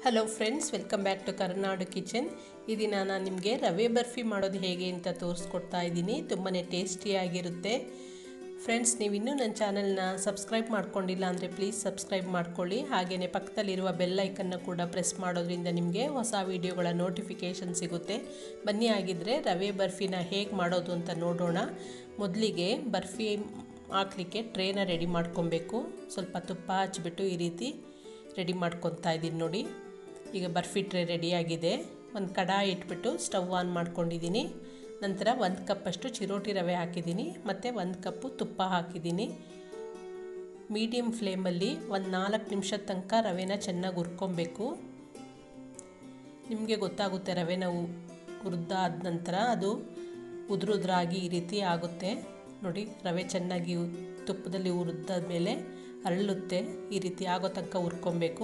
hello friends welcome back to Karnadu kitchen ಈ ದಿನ ನಾನು ನಿಮಗೆ ರವೆ ಬರ್ಫಿ ಮಾಡೋದು ಹೇಗೆ ಅಂತ ತೋರಿಸ್ಕೊಡ್ತಾ ಇದ್ದೀನಿ ತುಂಬಾ ಟೇಸ್ಟಿಯಾಗಿರುತ್ತೆ ಫ್ರೆಂಡ್ಸ್ ನೀವು ಇನ್ನೂ ನನ್ನ ಚಾನಲ್ನ ಸಬ್ಸ್ಕ್ರೈಬ್ ಮಾಡ್ಕೊಂಡಿಲ್ಲ ಅಂದರೆ ಪ್ಲೀಸ್ ಸಬ್ಸ್ಕ್ರೈಬ್ ಮಾಡ್ಕೊಳ್ಳಿ ಹಾಗೆಯೇ ಪಕ್ಕದಲ್ಲಿರುವ ಬೆಲ್ ಐಕನ್ನ ಕೂಡ ಪ್ರೆಸ್ ಮಾಡೋದ್ರಿಂದ ನಿಮಗೆ ಹೊಸ ವೀಡಿಯೋಗಳ ನೋಟಿಫಿಕೇಷನ್ ಸಿಗುತ್ತೆ ಬನ್ನಿ ಆಗಿದ್ದರೆ ರವೆ ಬರ್ಫಿನ ಹೇಗೆ ಮಾಡೋದು ಅಂತ ನೋಡೋಣ ಮೊದಲಿಗೆ ಬರ್ಫಿ ಹಾಕ್ಲಿಕ್ಕೆ ಟ್ರೇನ ರೆಡಿ ಮಾಡ್ಕೊಬೇಕು ಸ್ವಲ್ಪ ತುಪ್ಪ ಹಚ್ಬಿಟ್ಟು ಈ ರೀತಿ ರೆಡಿ ಮಾಡ್ಕೊತಾ ಇದ್ದೀನಿ ನೋಡಿ ಈಗ ಬರ್ಫಿ ಟ್ರೇ ರೆಡಿಯಾಗಿದೆ ಒಂದು ಕಡಾಯಿ ಇಟ್ಬಿಟ್ಟು ಸ್ಟವ್ ಆನ್ ಮಾಡ್ಕೊಂಡಿದ್ದೀನಿ ನಂತರ ಒಂದು ಕಪ್ಪಷ್ಟು ಚಿರೋಟಿ ರವೆ ಹಾಕಿದ್ದೀನಿ ಮತ್ತು ಒಂದು ಕಪ್ಪು ತುಪ್ಪ ಹಾಕಿದ್ದೀನಿ ಮೀಡಿಯಮ್ ಫ್ಲೇಮಲ್ಲಿ ಒಂದು ನಾಲ್ಕು ನಿಮಿಷದ ತನಕ ರವೆನ ಚೆನ್ನಾಗಿ ಹುರ್ಕೊಬೇಕು ನಿಮಗೆ ಗೊತ್ತಾಗುತ್ತೆ ರವೆನ ಹುರಿದಾದ ನಂತರ ಅದು ಉದುರುದ್ರಾಗಿ ಈ ರೀತಿ ಆಗುತ್ತೆ ನೋಡಿ ರವೆ ಚೆನ್ನಾಗಿ ತುಪ್ಪದಲ್ಲಿ ಹುರಿದಾದ ಮೇಲೆ ಅರಳುತ್ತೆ ಈ ರೀತಿ ಆಗೋ ತನಕ ಹುರ್ಕೊಬೇಕು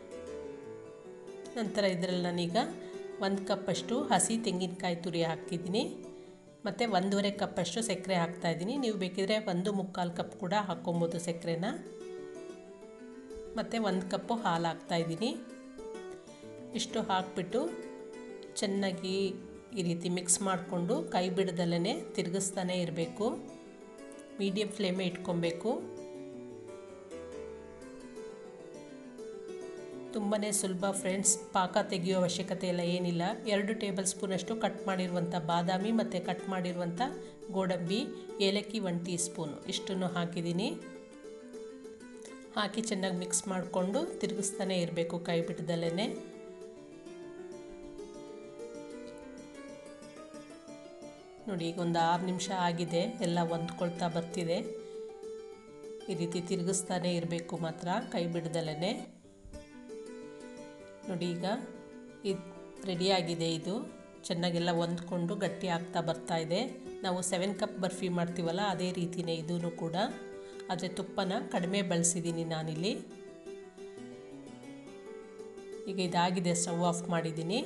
ನಂತರ ಇದರಲ್ಲಿ ನಾನೀಗ ಒಂದು ಕಪ್ಪಷ್ಟು ಹಸಿ ತೆಂಗಿನಕಾಯಿ ತುರಿ ಹಾಕಿದ್ದೀನಿ ಮತ್ತು ಒಂದೂವರೆ ಕಪ್ಪಷ್ಟು ಸಕ್ಕರೆ ಹಾಕ್ತಾಯಿದ್ದೀನಿ ನೀವು ಬೇಕಿದ್ರೆ ಒಂದು ಮುಕ್ಕಾಲು ಕಪ್ ಕೂಡ ಹಾಕ್ಕೊಬೋದು ಸಕ್ಕರೆನ ಮತ್ತು ಒಂದು ಕಪ್ಪು ಹಾಲು ಹಾಕ್ತಾಯಿದ್ದೀನಿ ಇಷ್ಟು ಹಾಕ್ಬಿಟ್ಟು ಚೆನ್ನಾಗಿ ಈ ರೀತಿ ಮಿಕ್ಸ್ ಮಾಡಿಕೊಂಡು ಕೈ ಬಿಡದಲ್ಲೇ ತಿರುಗಿಸ್ತಾನೆ ಇರಬೇಕು ಮೀಡಿಯಮ್ ಫ್ಲೇಮೇ ಇಟ್ಕೊಬೇಕು ತುಂಬಾ ಸುಲಭ ಫ್ರೆಂಡ್ಸ್ ಪಾಕ ತೆಗೆಯೋ ಅವಶ್ಯಕತೆ ಇಲ್ಲ ಏನಿಲ್ಲ ಎರಡು ಟೇಬಲ್ ಸ್ಪೂನಷ್ಟು ಕಟ್ ಮಾಡಿರುವಂಥ ಬಾದಾಮಿ ಮತ್ತು ಕಟ್ ಮಾಡಿರುವಂಥ ಗೋಡಂಬಿ ಏಲಕ್ಕಿ ಒನ್ ಟೀ ಸ್ಪೂನು ಇಷ್ಟನ್ನು ಹಾಕಿದ್ದೀನಿ ಹಾಕಿ ಚೆನ್ನಾಗಿ ಮಿಕ್ಸ್ ಮಾಡಿಕೊಂಡು ತಿರುಗಿಸ್ತಾನೆ ಇರಬೇಕು ಕೈ ಬಿಟ್ಟದಲ್ಲೇ ನೋಡಿ ಈಗ ಒಂದು ಆರು ನಿಮಿಷ ಆಗಿದೆ ಎಲ್ಲ ಹೊಂದ್ಕೊಳ್ತಾ ಬರ್ತಿದೆ ಈ ರೀತಿ ತಿರುಗಿಸ್ತಾನೆ ಇರಬೇಕು ಮಾತ್ರ ಕೈ ಬಿಡ್ದಲೇ ನೋಡಿ ಈಗ ಇದು ರೆಡಿಯಾಗಿದೆ ಇದು ಚೆನ್ನಾಗೆಲ್ಲ ಹೊಂದ್ಕೊಂಡು ಗಟ್ಟಿ ಆಗ್ತಾ ಬರ್ತಾ ಇದೆ ನಾವು ಸೆವೆನ್ ಕಪ್ ಬರ್ಫಿ ಮಾಡ್ತೀವಲ್ಲ ಅದೇ ರೀತಿಯೇ ಇದೂ ಕೂಡ ಆದರೆ ತುಪ್ಪನ ಕಡಿಮೆ ಬಳಸಿದ್ದೀನಿ ನಾನಿಲ್ಲಿ ಈಗ ಇದಾಗಿದೆ ಸ್ಟವ್ ಆಫ್ ಮಾಡಿದ್ದೀನಿ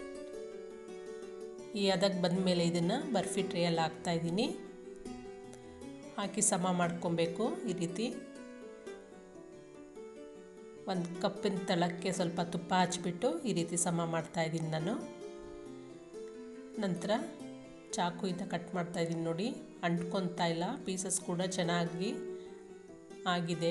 ಈ ಅದಕ್ಕೆ ಬಂದ ಮೇಲೆ ಇದನ್ನು ಬರ್ಫಿ ಟ್ರೇಯಲ್ಲಿ ಹಾಕ್ತಾಯಿದ್ದೀನಿ ಹಾಕಿ ಸಮ ಮಾಡ್ಕೊಬೇಕು ಈ ರೀತಿ ಒಂದು ಕಪ್ಪಿನ ತಳಕ್ಕೆ ಸ್ವಲ್ಪ ತುಪ್ಪ ಹಚ್ಬಿಟ್ಟು ಈ ರೀತಿ ಸಮ ಮಾಡ್ತಾಯಿದ್ದೀನಿ ನಾನು ನಂತರ ಚಾಕುಯಿಂದ ಕಟ್ ಮಾಡ್ತಾಯಿದ್ದೀನಿ ನೋಡಿ ಅಂಟ್ಕೊತಾ ಇಲ್ಲ ಪೀಸಸ್ ಕೂಡ ಚೆನ್ನಾಗಿ ಆಗಿದೆ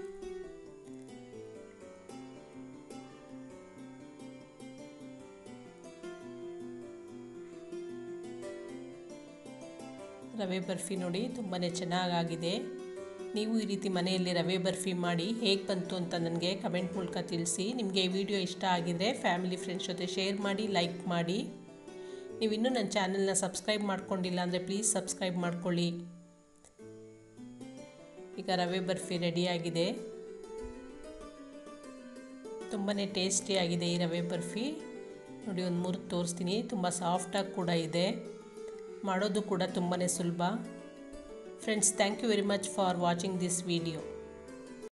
ರವೆ ಬರ್ಫಿ ನೋಡಿ ತುಂಬಾ ಚೆನ್ನಾಗಾಗಿದೆ ನೀವು ಈ ರೀತಿ ಮನೆಯಲ್ಲಿ ರವೆ ಬರ್ಫಿ ಮಾಡಿ ಹೇಗೆ ಬಂತು ಅಂತ ನನಗೆ ಕಮೆಂಟ್ ಮೂಲಕ ತಿಳಿಸಿ ನಿಮಗೆ ಈ ವಿಡಿಯೋ ಇಷ್ಟ ಆಗಿದರೆ ಫ್ಯಾಮಿಲಿ ಫ್ರೆಂಡ್ಸ್ ಜೊತೆ ಶೇರ್ ಮಾಡಿ ಲೈಕ್ ಮಾಡಿ ನೀವು ಇನ್ನೂ ನನ್ನ ಚಾನಲ್ನ ಸಬ್ಸ್ಕ್ರೈಬ್ ಮಾಡ್ಕೊಂಡಿಲ್ಲ ಅಂದರೆ ಪ್ಲೀಸ್ ಸಬ್ಸ್ಕ್ರೈಬ್ ಮಾಡ್ಕೊಳ್ಳಿ ಈಗ ರವೆ ಬರ್ಫಿ ರೆಡಿಯಾಗಿದೆ ತುಂಬಾ ಟೇಸ್ಟಿಯಾಗಿದೆ ಈ ರವೆ ಬರ್ಫಿ ನೋಡಿ ಒಂದು ಮೂರು ತೋರಿಸ್ತೀನಿ ತುಂಬ ಸಾಫ್ಟಾಗಿ ಕೂಡ ಇದೆ ಮಾಡೋದು ಕೂಡ ತುಂಬಾ ಸುಲಭ friends thank you very much for watching this video